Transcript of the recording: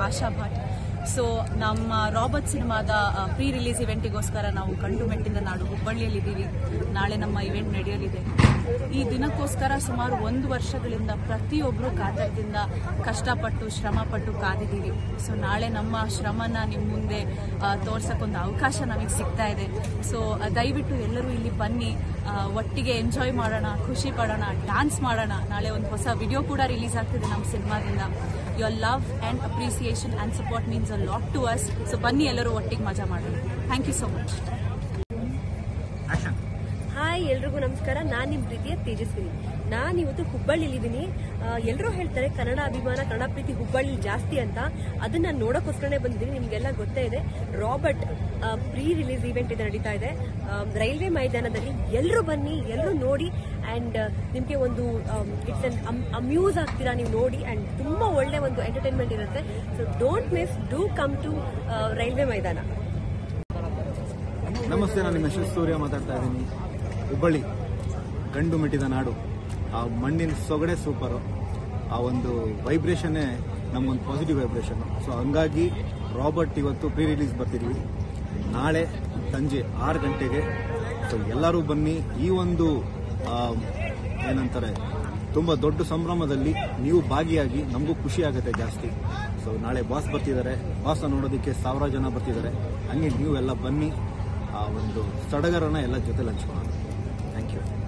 ಆಶಾ Bhat so ನಮ್ಮ Robert ಸಿನಿಮಾದ pre release ಇವೆಂಟಿಗೋಸ್ಕರ ನಾವು ಗಂಡು ಮೆಟ್ಟಿನ ನಾಡು ಹುಬ್ಬಳ್ಳಿಯಲ್ಲಿದ್ದೀವಿ ನಾಳೆ ನಮ್ಮ ಇವೆಂಟ್ ನಡೆಯಲಿದೆ ಈ ದಿನಕ್ಕೋಸ್ಕರ ಸುಮಾರು ಒಂದು ವರ್ಷಗಳಿಂದ ಪ್ರತಿಯೊಬ್ಬರು ಕಾತರದಿಂದ ಕಷ್ಟಪಟ್ಟು ಶ್ರಮಪಟ್ಟು ಕಾದಿದ್ದೀವಿ ಸೊ ನಾಳೆ ನಮ್ಮ ಶ್ರಮನ ನಿಮ್ಮ ಮುಂದೆ ಆ, ತೋರ್ಸಕ್ಕೊಂದು ಅವಕಾಶ ನಮಗೆ ಸಿಗ್ತಾ ಇದೆ ಸೊ ದಯವಿಟ್ಟು ಎಲ್ಲರೂ ಇಲ್ಲಿ ಬನ್ನಿ ಆ, ಒಟ್ಟಿಗೆ ಎಂಜಾಯ್ ಮಾಡೋಣ ಖುಷಿ ಪಡೋಣ ಡ್ಯಾನ್ಸ್ ಮಾಡೋಣ ನಾಳೆ ಒಂದು ಹೊಸ ವಿಡಿಯೋ ಕೂಡ ರಿಲೀಸ್ ಆಗ್ತಿದೆ ನಮ್ಮ ಸಿನಿಮಾದಿಂದ your love and appreciation and support means a lot to us so ಬನ್ನಿ ಎಲ್ಲರೂ ಒಟ್ಟಿಗೆ ಮಜಾ ಮಾಡೋಣ thank you so much hi ಎಲ್ರಿಗೂ ನಮಸ್ಕಾರ ನಾನು ನಿಮ್ಮ ಪ್ರೀತಿಯ ತೇಜಸ್ವಿನಿ ನಾನು ಇವತ್ತು ಹುಬ್ಬಳ್ಳಿಲಿದ್ದೀನಿ ಎಲ್ಲರೂ ಹೇಳ್ತಾರೆ ಕನ್ನಡ ಅಭಿಮಾನ ಕನ್ನಡ ಪ್ರೀತಿ ಹುಬ್ಬಳ್ಳಿ ಜಾಸ್ತಿ ಅಂತ ಅದನ್ನ ನೋಡೋಕ್ಕೋಸ್ಕರನೇ ಬಂದಿದ್ದೀನಿ ನಿಮಗೆಲ್ಲ ಗೊತ್ತೇ ಇದೆ ರಾಬರ್ಟ್ ಪ್ರೀ ರಿಲೀಸ್ ಇವೆಂಟ್ ಇದು ನಡೀತಾ ಇದೆ ಆ, ರೈಲ್ವೆ ಮೈದಾನದಲ್ಲಿ ಎಲ್ಲರೂ ಬನ್ನಿ ಎಲ್ಲರೂ ನೋಡಿ ಆ್ಯಂಡ್ ನಿಮಗೆ ಒಂದು ಇಟ್ಸ್ ಅನ್ ಅಮ್ಯೂಸ್ ಆಗ್ತೀರಾ ನೀವು ನೋಡಿ ಆ್ಯಂಡ್ ತುಂಬ ಒಳ್ಳೆ ಒಂದು ಎಂಟರ್ಟೈನ್ಮೆಂಟ್ ಇರುತ್ತೆ so don't miss do come to railway ಮೈದಾನ ನಮಸ್ತೆ ನಾನು ನಿಮ್ಮ ಯಶಸ್ ಸೂರ್ಯ ಮಾತಾಡ್ತಾ ಇದ್ದೀನಿ ಹುಬ್ಬಳ್ಳಿ ಗಂಡು ಮೆಟ್ಟಿದ ನಾಡು ಆ ಮಣ್ಣಿನ ಸೊಗಡೆ ಸೂಪರು ಆ ಒಂದು ವೈಬ್ರೇಷನ್ನೇ ನಮಗೊಂದು ಪಾಸಿಟಿವ್ ವೈಬ್ರೇಷನ್ ಸೊ ಹಂಗಾಗಿ ರಾಬರ್ಟ್ ಇವತ್ತು ಪ್ರೀ ರಿಲೀಸ್ ಬರ್ತಿದ್ವಿ ನಾಳೆ ಸಂಜೆ ಆರು ಗಂಟೆಗೆ ಸೊ ಎಲ್ಲರೂ ಬನ್ನಿ ಈ ಒಂದು ಆ, ಏನಂತಾರೆ ತುಂಬ ದೊಡ್ಡ ಸಂಭ್ರಮದಲ್ಲಿ ನೀವು ಭಾಗಿಯಾಗಿ ನಮಗೂ ಖುಷಿ ಆಗುತ್ತೆ ಜಾಸ್ತಿ ಸೊ ನಾಳೆ ಬಾಸ್ ಬರ್ತಿದ್ದಾರೆ ಬಾಸ್ನ ನೋಡೋದಕ್ಕೆ ಸಾವಿರ ಜನ ಬರ್ತಿದ್ದಾರೆ ಹಂಗೆ ನೀವು ಎಲ್ಲ ಬನ್ನಿ ಆ ಒಂದು ಸಡಗರನ ಎಲ್ಲ ಜೊತೆಲಿ ಹಂಚ್ಕೊಳ್ಳೋಣ ಥ್ಯಾಂಕ್ ಯು